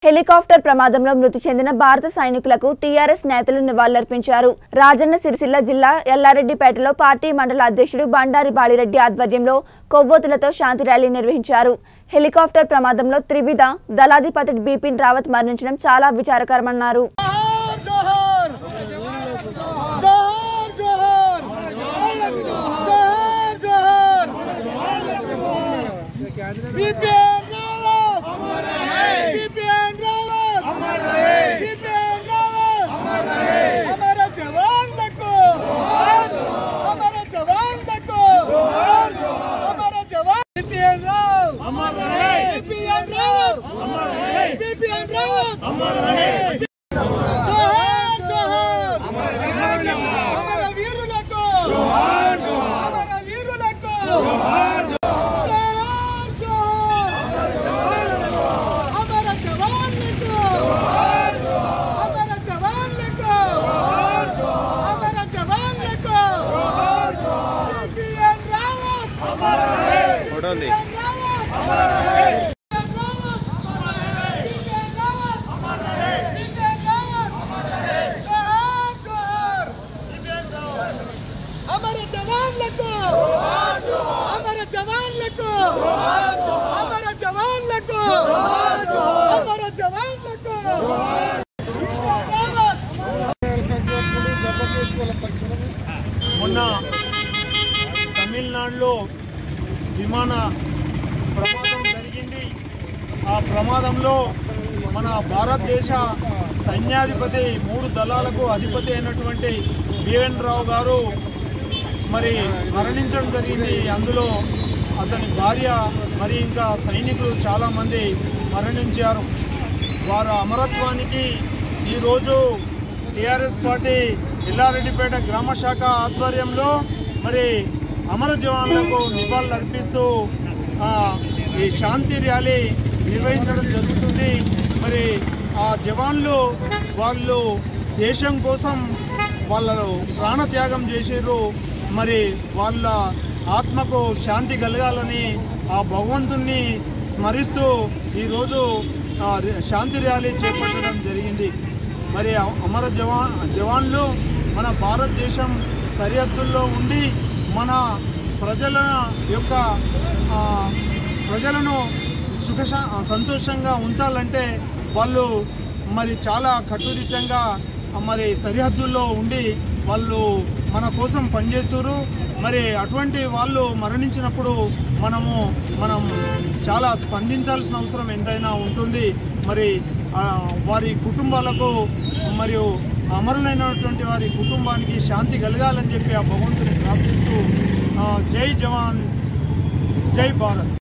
helicopter ప్రమాదంలో మృతి చెందిన భారత సైనికులకు టీఆర్ఎస్ నేతలు నివాళులర్పించారు రాజన్న సిరిసిల్ల జిల్లా ఎల్లారెడ్డిపేటలో పార్టీ మండల అధ్యక్షుడు బండారి బాలిరెడ్డి ఆధ్వర్యంలో కొవ్వొతులతో శాంతి ర్యాలీ నిర్వహించారు హెలికాప్టర్ ప్రమాదంలో త్రివిధ దళాధిపతి బిపిన్ రావత్ మరణించడం చాలా విచారకరమన్నారు జోహార్ జోహార్ జోహార్ జోహార్ జోహార్ బిపిఎన్ రావత్ బిపిఎన్ రావత్ బిపిఎన్ రావత్ అమర జవాన్లకు అమర జవాన్లకు అమర జవాన్ బిపిఎన్ రావత్ అమర బిపిఎన్ రావత్ అమర బిపిఎన్ రావత్ జోహార్ జోహార్ అమర వీరులకు అమర వీరులకు జోహార్ జోహార్ అమర జవాన్లకు అమర జవాన్లకు అమర జవాన్లకు బిపిఎన్ రావత్ ఫోటో ఉంది అమర జవాన్లకు అమర జవాన్లకు అమర జవాన్లకు అమర జవాన్లకు మొన్న తమిళనాడులో విమాన ప్రమాదం జరిగింది ఆ ప్రమాదంలో మన భారతదేశ సైన్యాధిపతి మూడు దళాలకు అధిపతి అయినటువంటి బిఎన్ రావు గారు మరి మరణించడం జరిగింది అందులో అతని భార్య మరి ఇంకా సైనికులు చాలామంది మరణించారు వారి అమరత్వానికి ఈరోజు టీఆర్ఎస్ పార్టీ ఎల్లారెడ్డిపేట గ్రామ శాఖ ఆధ్వర్యంలో మరి అమర జవాన్లకు నివాళులు అర్పిస్తూ ఆ, ఈ శాంతి ర్యాలీ నిర్వహించడం జరుగుతుంది మరి ఆ జవాన్లు వాళ్ళు దేశం కోసం వాళ్ళు ప్రాణత్యాగం చేసారు మరి వాళ్ళ ఆత్మకు శాంతి కలగాలని ఆ భగవంతుణ్ణి స్మరిస్తూ ఈరోజు ఆ, రి- శాంతి ర్యాలీ చేపట్టడం జరిగింది మరి అ- అమర జవాన్ జవాన్లు మన భారతదేశం సరిహద్దుల్లో ఉండి మన ప్రజల యొక్క ఆ, ప్రజలను సుఖ సంతోషంగా ఉంచాలంటే వాళ్ళు మరి చాలా కట్టుదిట్టంగా మరి సరిహద్దుల్లో ఉండి వాళ్ళు మన కోసం పనిచేస్తారు మరి అటువంటి వాళ్ళు మరణించినప్పుడు మనము మనం చాలా స్పందించాల్సిన అవసరం ఎంతైనా ఉంటుంది మరి ఆ, వారి కుటుంబాలకు మరియు అమరులైనటువంటి వారి కుటుంబానికి శాంతి కలగాలని చెప్పి ఆ భగవంతుని ప్రార్థిస్తూ ఆ, జై జవాన్ జై భారత్